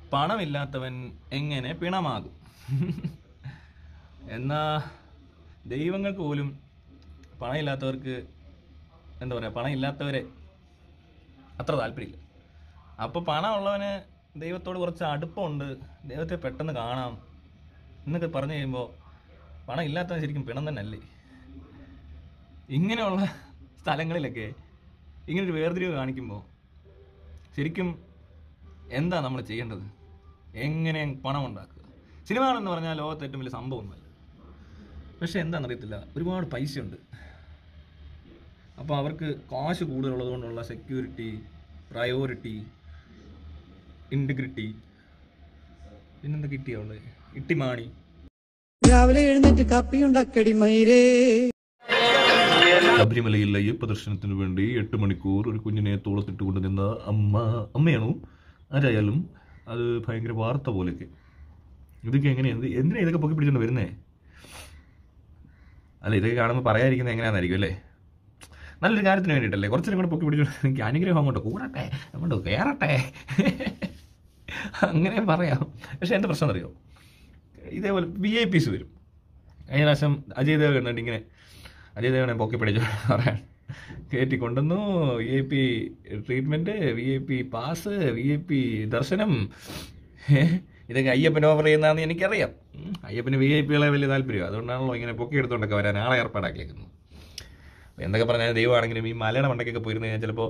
പണമില്ലാത്തവൻ എങ്ങനെ പിണമാകും എന്നാ ദൈവങ്ങൾക്ക് പോലും പണമില്ലാത്തവർക്ക് എന്താ പറയുക പണമില്ലാത്തവരെ അത്ര താല്പര്യമില്ല അപ്പോൾ പണമുള്ളവന് ദൈവത്തോട് കുറച്ച് അടുപ്പമുണ്ട് ദൈവത്തെ പെട്ടെന്ന് കാണാം എന്നൊക്കെ പറഞ്ഞു കഴിയുമ്പോൾ പണം ഇല്ലാത്തവൻ ശരിക്കും പിണം തന്നെയല്ലേ ഇങ്ങനെയുള്ള സ്ഥലങ്ങളിലൊക്കെ ഇങ്ങനൊരു വേർതിരിവ് കാണിക്കുമ്പോൾ ശരിക്കും എന്താ നമ്മൾ ചെയ്യേണ്ടത് എങ്ങനെ പണം ഉണ്ടാക്കുക സിനിമകളെന്ന് പറഞ്ഞാൽ ലോകത്ത് ഏറ്റവും വലിയ സംഭവമൊന്നുമല്ല പക്ഷെ എന്താണെന്നറിയത്തില്ല ഒരുപാട് പൈസയുണ്ട് അപ്പോൾ അവർക്ക് കാശ് കൂടുതലുള്ളത് കൊണ്ടുള്ള സെക്യൂരിറ്റി പ്രയോറിറ്റി ഇൻറ്റിഗ്രിറ്റി പിന്നെന്താ കിട്ടിയുള്ളത് ഇട്ടിമാണി രാവിലെ എഴുന്നേറ്റ് കപ്പിയുണ്ടാക്കടി മയിരേ ശബരിമലയിൽ അയ്യപ്പ ദർശനത്തിന് വേണ്ടി എട്ട് മണിക്കൂർ ഒരു കുഞ്ഞിനെ തോളത്തിട്ട് കൊണ്ട് നിന്ന അമ്മ അമ്മയാണോ ആരായാലും അത് ഭയങ്കര വാർത്ത പോലെയൊക്കെ ഇതൊക്കെ എങ്ങനെയാ എന്ത് എന്തിനാ ഇതൊക്കെ പൊക്കി പിടിച്ചോണ്ട് വരുന്നേ അല്ല ഇതൊക്കെ കാണുമ്പോൾ പറയാതിരിക്കുന്നത് എങ്ങനെയാണെന്നായിരിക്കും അല്ലേ നല്ലൊരു കാര്യത്തിന് വേണ്ടിയിട്ടല്ലേ കുറച്ചും കൂടെ പൊക്കി പിടിച്ചോണ്ട് എനിക്ക് അനുഗ്രഹം അങ്ങോട്ട് കൂടട്ടെ അങ്ങോട്ട് കയറട്ടെ അങ്ങനെ പറയാം പക്ഷെ എൻ്റെ പ്രശ്നം അറിയോ ഇതേപോലെ വി ഐ പീസ് വരും കഴിഞ്ഞ പ്രാവശ്യം അജയ് ദേവ് കണ്ടിട്ട് ഇങ്ങനെ അജയ് ദേവനെ പൊക്കി പിടിച്ചു പറയാൻ കയറ്റി കൊണ്ടുവന്നു V I P treatment V I P pass V I P ദർശനം ഏ, ഇതൊക്കെ അയ്യപ്പൻ ഓഫർ ചെയ്യുന്നതെന്ന് എനിക്കറിയാം ഉം, അയ്യപ്പന് വി ഐ പികളെ വലിയ താല്പര്യം അതുകൊണ്ടാണല്ലോ ഇങ്ങനെ പൊക്കി എടുത്തുകൊണ്ടൊക്കെ വരാൻ ആളെ ഏർപ്പാടാക്കിയേക്കുന്നത് അപ്പോൾ എന്തൊക്കെ പറഞ്ഞാൽ ദൈവമാണെങ്കിലും ഈ മലയുടെ മണ്ടയ്ക്കൊക്കെ പോയിരുന്നു കഴിഞ്ഞാൽ ചിലപ്പോൾ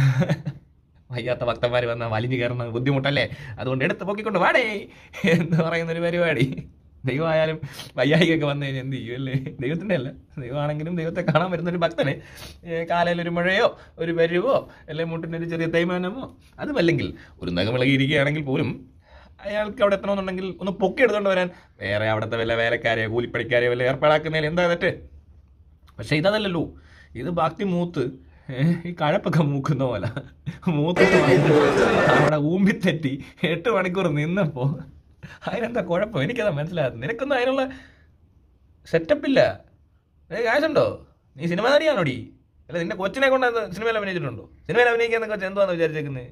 വയ്യാത്ത ഭക്തന്മാർ വന്ന വലിഞ്ഞു കയറുന്ന ബുദ്ധിമുട്ടല്ലേ അതുകൊണ്ട് എടുത്ത് പൊക്കിക്കൊണ്ട് വാടേ എന്ന് പറയുന്ന ഒരു പരിപാടി ദൈവമായാലും വയ്യായികൊക്കെ വന്നു കഴിഞ്ഞാൽ എന്ത് ചെയ്യും അല്ലേ ദൈവത്തിൻ്റെ അല്ല ദൈവമാണെങ്കിലും ദൈവത്തെ കാണാൻ വരുന്ന ഒരു ഭക്തന് കാലയിൽ ഒരു മഴയോ ഒരു വരുവോ അല്ലെങ്കിൽ മുട്ടിൻ്റെ ഒരു ചെറിയ തേയ്മാനമോ അതുമല്ലെങ്കിൽ ഒരു നഖമിളകിയിരിക്കുകയാണെങ്കിൽ പോലും അയാൾക്ക് അവിടെ എത്തണമെന്നുണ്ടെങ്കിൽ ഒന്ന് പൊക്കി എടുത്തുകൊണ്ട് വരാൻ വേറെ അവിടുത്തെ വല്ല വേലക്കാരെയോ കൂലിപ്പണിക്കാരെയോ വല്ല ഏർപ്പാടാക്കുന്നതിൽ എന്താ തെറ്റ് പക്ഷെ ഇതല്ലല്ലോ ഇത് ബാക്കി മൂത്ത് ഏ, ഈ കഴപ്പൊക്കെ മൂക്കുന്ന പോലെ മൂത്തിട്ട് വന്നിട്ട് അവിടെ ഊമ്പിത്തെറ്റി എട്ട് മണിക്കൂർ നിന്നപ്പോ അതിനെന്താ കുഴപ്പം എനിക്കതാ മനസ്സിലാകുന്നത് നിനക്കൊന്നും അതിനുള്ള സെറ്റപ്പില്ല നിനക്ക് കാശുണ്ടോ നീ സിനിമ നടിയാണോടി അല്ല നിന്റെ കൊച്ചിനെ കൊണ്ട് അത് സിനിമയിൽ അഭിനയിച്ചിട്ടുണ്ടോ സിനിമയിൽ അഭിനയിക്കാൻ കൊച്ചു എന്തുവാന്ന് വിചാരിച്ചേക്കുന്നത്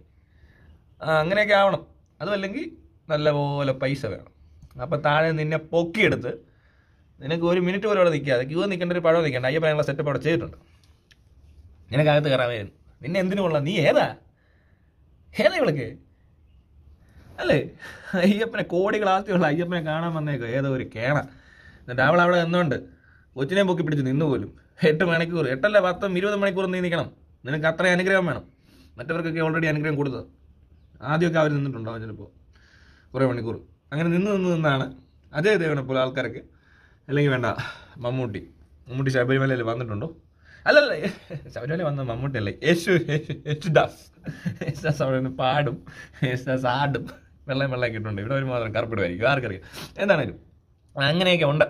ആ അങ്ങനെയൊക്കെ ആവണം അതുമല്ലെങ്കിൽ നല്ലപോലെ പൈസ വേണം അപ്പം താഴെ നിന്നെ പൊക്കിയെടുത്ത് നിനക്ക് ഒരു മിനിറ്റ് പോലും അവിടെ നിൽക്കാതെ ക്യൂ നിൽക്കേണ്ട ഒരു പഴം നിൽക്കേണ്ട അയ്യപ്പൻ അതിനുള്ള സെറ്റപ്പ് അവിടെ ചെയ്തിട്ടുണ്ട് നിനക്കകത്ത് കയറാൻ നിന്നെ എന്തിനു കൊള്ളാം നീ ഏതാ ഏതാ ഇവൾക്ക് അല്ലേ അയ്യപ്പനെ കോടികൾ ആസ്തിയുള്ള അയ്യപ്പനെ കാണാൻ വന്നേക്കോ ഏതോ ഒരു കേണ എന്നിട്ട് അവൾ അവിടെ നിന്നുകൊണ്ട് കൊച്ചിനെ പൊക്കി പിടിച്ച് നിന്നു പോലും എട്ട് മണിക്കൂർ എട്ടല്ല പത്തും ഇരുപത് മണിക്കൂർ നീ നിൽക്കണം നിനക്ക് അത്രയും അനുഗ്രഹം വേണം മറ്റവർക്കൊക്കെ ഓൾറെഡി അനുഗ്രഹം കൊടുത്തത് ആദ്യമൊക്കെ അവർ നിന്നിട്ടുണ്ടാവും ചിലപ്പോൾ കുറേ മണിക്കൂർ അങ്ങനെ നിന്ന് നിന്ന് നിന്നാണ് അതേ ദേവനെ പോലെ ആൾക്കാരൊക്കെ അല്ലെങ്കിൽ വേണ്ട മമ്മൂട്ടി മമ്മൂട്ടി ശബരിമലയിൽ വന്നിട്ടുണ്ടോ അല്ലല്ല ശബരിമല വന്ന മമ്മൂട്ടി അല്ലേ യേശു യേശു- യേശുദാസ് യേശുദാസ് അവിടെ നിന്ന് പാടും യേശുദാസ് ആടും വെള്ളം വെള്ളം ഇട്ടുണ്ട് ഇവിടെ ഒരു മാത്രം കറുപ്പിടുമായിരിക്കും ആർക്കറിയാം എന്താണേലും അങ്ങനെയൊക്കെ ഉണ്ട്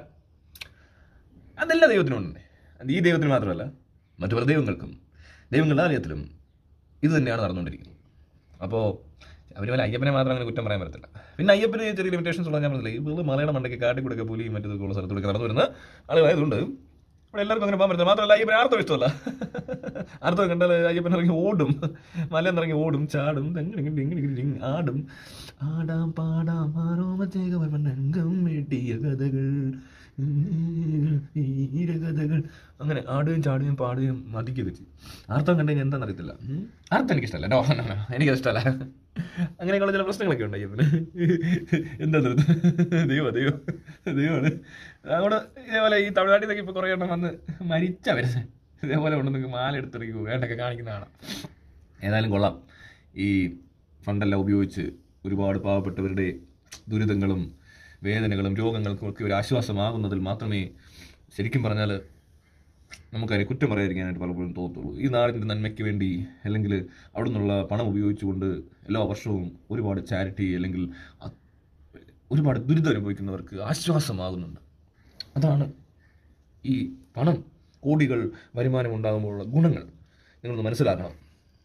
അതെല്ലാ ദൈവത്തിനും ഉണ്ട് അത് ഈ ദൈവത്തിന് മാത്രമല്ല മറ്റു പല ദൈവങ്ങൾക്കും ദൈവങ്ങളുടെ ആലയത്തിലും ഇത് തന്നെയാണ് നടന്നുകൊണ്ടിരിക്കുന്നത് അപ്പോൾ ശബരിമല അയ്യപ്പനെ മാത്രം അങ്ങനെ കുറ്റം പറയാൻ പറ്റത്തില്ല പിന്നെ അയ്യപ്പന് ചെറിയ ലിമിറ്റേഷൻസ് ഉള്ള ഞാൻ പറഞ്ഞില്ല ഈ വെറുതെ മലയുടെ മണ്ടയ്ക്ക് കാട്ടിക്കൂടെ പുലിയും മറ്റേതൊക്കെ ഉള്ള സ്ഥലത്തൂടെ നടന്നു വരുന്ന ആളുകളായതുകൊണ്ട് ഇവിടെ എല്ലാവർക്കും അങ്ങനെ പോകാൻ പറ്റില്ല മാത്രമല്ല അയ്യപ്പനെ ആർത്തം ഇഷ്ടമല്ല ആർത്തം കണ്ടാൽ അയ്യപ്പൻ ഇറങ്ങി ഓടും മലയിൽ ഇറങ്ങി ഓടും ചാടും തെങ്ങിണി ഡിങ്ങിണി ഡിങ് ആടും ആടാം പാടാം ആരോമത്തേകം വെട്ടിയ കഥകൾ കഥകൾ അങ്ങനെ ആടുകയും ചാടുകയും പാടുകയും മതിക്കുകയൊക്കെ ചെയ്യും ആർത്തം കണ്ടു കഴിഞ്ഞാൽ എന്താണെന്ന് അറിയത്തില്ല ഉം. ആർത്തം എനിക്ക് ഇഷ്ടമല്ല നോ നോ, നോ, എനിക്കത് ഇഷ്ടമല്ല അങ്ങനെയൊക്കെയുള്ള ചില പ്രശ്നങ്ങളൊക്കെ ഉണ്ട് അയ്യപ്പന് എന്താ ദൈവം ദൈവം ദൈവമാണ് അതുകൊണ്ട് ഇതേപോലെ ഈ തമിഴ്നാട്ടിൽ നിന്നൊക്കെ ഇപ്പോൾ കുറേ എണ്ണം വന്ന് മരിച്ച വരുന്നത് ഇതേപോലെ കൊണ്ട് നിങ്ങൾക്ക് മാല എടുത്തെറിക്കൂ വേണ്ടൊക്കെ കാണിക്കുന്നതാണ് ഏതായാലും കൊള്ളാം ഈ ഫണ്ടെല്ലാം ഉപയോഗിച്ച് ഒരുപാട് പാവപ്പെട്ടവരുടെ ദുരിതങ്ങളും വേദനകളും രോഗങ്ങൾക്കും ഒക്കെ ഒരു ആശ്വാസമാകുന്നതിൽ മാത്രമേ ശരിക്കും പറഞ്ഞാൽ നമുക്കതിനെ കുറ്റം പറയാതിരിക്കാനായിട്ട് പലപ്പോഴും തോന്നത്തുള്ളൂ ഈ നാടിൻ്റെ നന്മയ്ക്ക് വേണ്ടി അല്ലെങ്കിൽ അവിടെ നിന്നുള്ള പണം ഉപയോഗിച്ചുകൊണ്ട് എല്ലാ വർഷവും ഒരുപാട് ചാരിറ്റി അല്ലെങ്കിൽ അ- ഒരുപാട് ദുരിതം അനുഭവിക്കുന്നവർക്ക് ആശ്വാസമാകുന്നുണ്ട് അതാണ് ഈ പണം കോടികൾ വരുമാനം ഉണ്ടാകുമ്പോഴുള്ള ഗുണങ്ങൾ നിങ്ങളൊന്ന് മനസ്സിലാക്കണം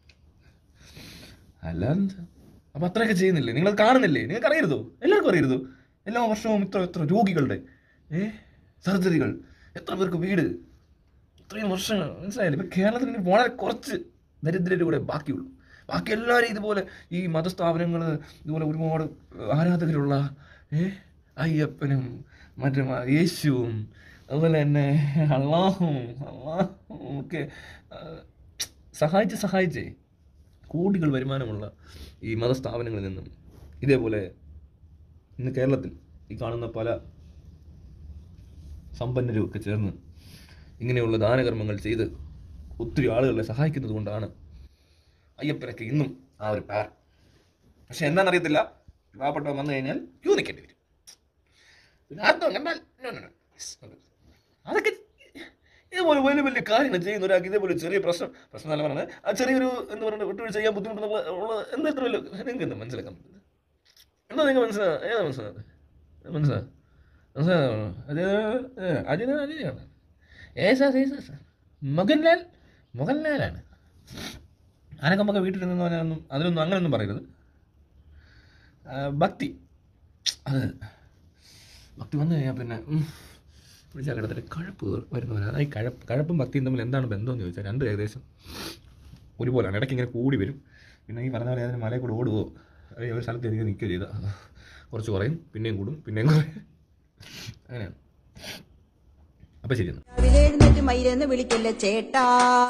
അല്ല എന്താ അപ്പം അത്രയൊക്കെ ചെയ്യുന്നില്ലേ നിങ്ങൾ കാണുന്നില്ലേ നിങ്ങൾക്ക് അറിയരുതോ എല്ലാവർക്കും അറിയരുതോ എല്ലാ വർഷവും ഇത്ര എത്ര രോഗികളുടെ ഏ സർജറികൾ എത്ര പേർക്ക് വീട് ഇത്രയും വർഷങ്ങൾ മനസ്സിലായില്ലേ ഇപ്പം കേരളത്തിൽ ഇനി വളരെ കുറച്ച് ദരിദ്രർ കൂടെ ബാക്കിയുള്ളൂ ബാക്കി എല്ലാവരും ഇതുപോലെ ഈ മതസ്ഥാപനങ്ങൾ ഇതുപോലെ ഒരുപാട് ആരാധകരുള്ള ഏ അയ്യപ്പനും മറ്റേ മ- യേശുവും അതുപോലെ തന്നെ അള്ളാഹും അള്ളാഹും ഒക്കെ ആ, സഹായിച്ച് സഹായിച്ചേ കോടികൾ വരുമാനമുള്ള ഈ മതസ്ഥാപനങ്ങളിൽ നിന്നും ഇതേപോലെ ഇന്ന് കേരളത്തിൽ ഈ കാണുന്ന പല സമ്പന്നരും ഒക്കെ ചേർന്ന് ഇങ്ങനെയുള്ള ദാനകർമ്മങ്ങൾ ചെയ്ത് ഒത്തിരി ആളുകളെ സഹായിക്കുന്നത് കൊണ്ടാണ് അയ്യപ്പനൊക്കെ ഇന്നും ആ ഒരു പാർ പക്ഷെ എന്താണെന്നറിയത്തില്ല പാവപ്പെട്ടവൻ വന്നു കഴിഞ്ഞാൽ ക്യൂ നിൽക്കേണ്ടി വരും പിന്നെ അർത്ഥം കണ്ടാൽ no, no, no. Yes, no, no. അതൊക്കെ ഇതുപോലെ വലിയ വലിയ കാര്യങ്ങൾ ചെയ്യുന്ന ഒരാൾക്ക് ഇതേപോലെ ചെറിയ പ്രശ്നം പ്രശ്നം നല്ല പറഞ്ഞത് ആ ചെറിയൊരു എന്താ പറയുക വിട്ടുവീഴ്ച ചെയ്യാൻ ബുദ്ധിമുട്ടുള്ള ഉള്ള എന്താ ഇത്ര വലിയ നിങ്ങൾക്ക് എന്താ മനസ്സിലാക്കാൻ പറ്റുന്നത് എന്താ നിങ്ങൾക്ക് മനസ്സിലാ ഏതാ മനസ്സിലായത് മനസ്സിലാ മനസ്സിലായോ അത് അജിത അജിതയാണ് ഏസാ ഏസാ മോഹൻലാൽ മോഹൻലാലാണ് ആനൊക്കെ നമുക്ക് വീട്ടിൽ നിന്ന് പറഞ്ഞാലൊന്നും അതിലൊന്നും അങ്ങനെയൊന്നും പറയരുത് ആ, ഭക്തി അത് ഭക്തി വന്നു കഴിഞ്ഞാൽ പിന്നെ ഉം, പിടിച്ചാൽ കിടത്തിട്ട് കഴപ്പ് വരുന്നവരാണ് ഈ കഴപ്പ് കഴപ്പും ഭക്തിയും തമ്മിൽ എന്താണ് ബന്ധമെന്ന് ചോദിച്ചാൽ രണ്ടും ഏകദേശം ഒരുപോലെയാണ് ഇടയ്ക്ക് ഇങ്ങനെ കൂടി വരും പിന്നെ ഈ പറഞ്ഞ പോലെ അതിന് മലയിൽ കൂടെ ഓടുകയോ അല്ലെങ്കിൽ ഒരു സ്ഥലത്ത് എനിക്ക് നിൽക്കുകയോ ചെയ്താൽ കുറച്ച് കുറയും പിന്നെയും കൂടും പിന്നെയും കുറയും അങ്ങനെയാണ് അപ്പം ശരി എന്നാൽ രാവിലെ എഴുന്നേറ്റ് മയിലെന്ന് വിളിക്കല്ലേ ചേട്ടാ